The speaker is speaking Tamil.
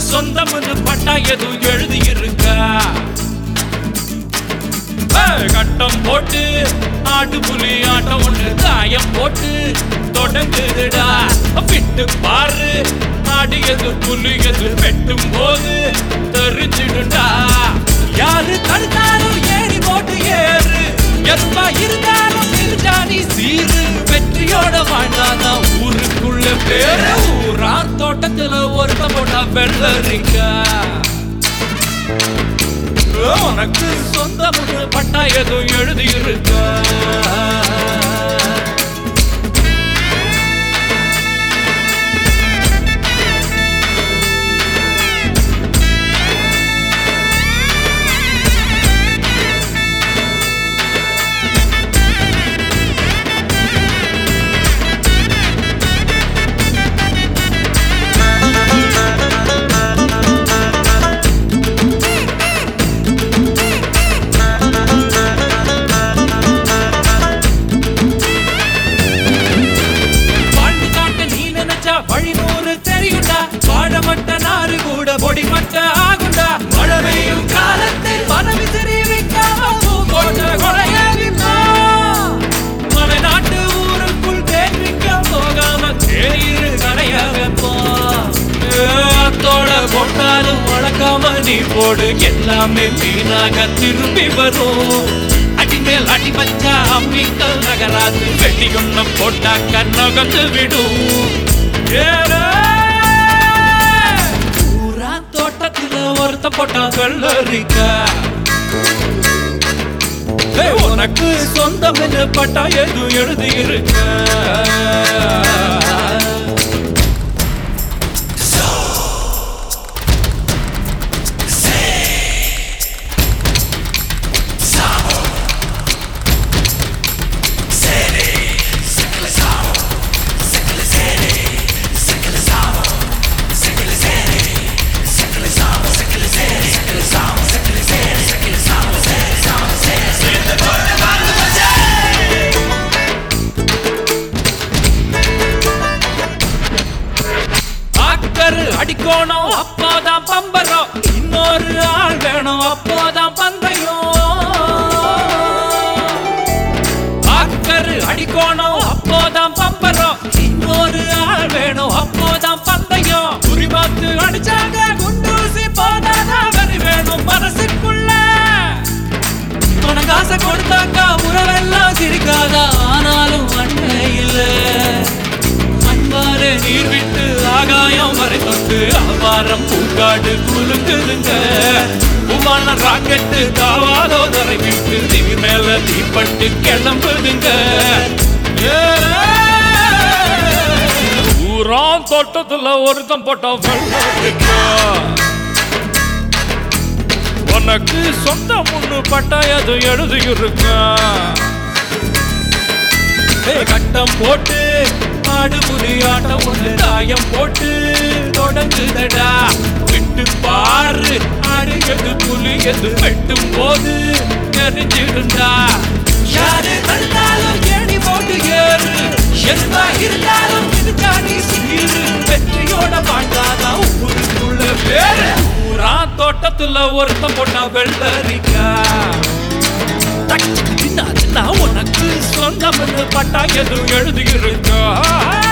சொந்தம்னு பட்டா எதுவும் எழுதி இருக்கா கட்டம் போட்டு ஆட்டு புலி ஆட்டம் ஒண்ணு காயம் போட்டு தொடங்குதுடா விட்டு பாரு ஆடியது புலியது வெட்டும் போது தெரிஞ்சிடுடா யாரு தடுத்தாலும் ஏறி போட்டு ஏறு எதுவா இருந்தாலும் இருஜானி சீரு வெற்றியோட வாழ்ந்தாதான் ஊருக்குள்ள பேரு ஊரா தோட்டத்துல ஒருத்த போட்டா வெள்ளரிக்கா உனக்கு சொந்த பட்டா எதுவும் எழுதி இருக்கா வாழ்ந்து காட்ட நீ நினைச்சா வழி நூறு தெரியுண்டா வாழமட்ட நாறு கூட பொடிமட்ட ஆகுண்டா மழை பெய்யும் காலத்தில் மனவி தெரிவிக்காம பூங்கோட்ட கொலையாகினா மலை நாட்டு ஊருக்குள் தேர்விக்க போகாம தேயிரு கடையாகப்போ அத்தோட போட்டாலும் வழக்காம நீ போடு எல்லாமே வீணாக திரும்பி வரும் அடிமேல் அடி வச்சா அம்மிக்கல் நகராது வெட்டி ஒண்ணு போட்டா கண்ணகத்து விடும் ஏலே! ஊரா தோட்டத்துல ஒருத்த போட்டா வெள்ளரிக்கா ஏய், உனக்கு சொந்தம் பட்டா எது எழுதி இருக்க ஆக்கரு அடிக்கோணும் அப்போதான் பம்பரம் இன்னொரு ஆள் வேணும் அப்போதான் பந்தயம் ஆக்கரு அடிக்கோணும் அப்போதான் பம்பரம் இன்னொரு ஆள் வேணும் அப்போதான் பந்தயம் குறி பார்த்து அடிச்சாங்க குண்டூசி போதாதான் வரி வேணும் மனசுக்குள்ள உனக்கு ஆசை கொடுத்தாக்கா உறவெல்லாம் சிரிக்காதா ஆனாலும் அண்ணே இல்ல அன்பாறு நீர் விட்டு ஆகாயம் வரை தொட்டு அபாரம் பூக்காடு குலுங்குதுங்க உமான ராக்கெட்டு தாவாதோ தரை விட்டு திவி மேல தீப்பட்டு கிளம்புதுங்க ஊரான் தோட்டத்துல ஒருத்தன் போட்ட வெள்ளரிக்கா உனக்கு சொந்த முன்னு பட்டா எது எழுதி இருக்கா கட்டம் போட்டு ஆடு புலி ஆட்டம் ஒண்ணு தாயம் போட்டு தொடங்குதடா விட்டு பாரு ஆடு எது புலி எது வெட்டும் போது தெரிஞ்சிருந்தா யாரு தடுத்தாலும் ஏணி போட்டு ஏறு எதுவா இருந்தாலும் இதுக்காடி சீரு வெற்றியோட வாழ்ந்தாதான் ஊருக்குள்ள பேரு ஊரா தோட்டத்துல ஒருத்தன் போட்டா வெள்ளரிக்கா தக்கு தின்னா தின்னா உனக்கு சொந்தம் பட்டா எதுவும் எழுதி இருக்கா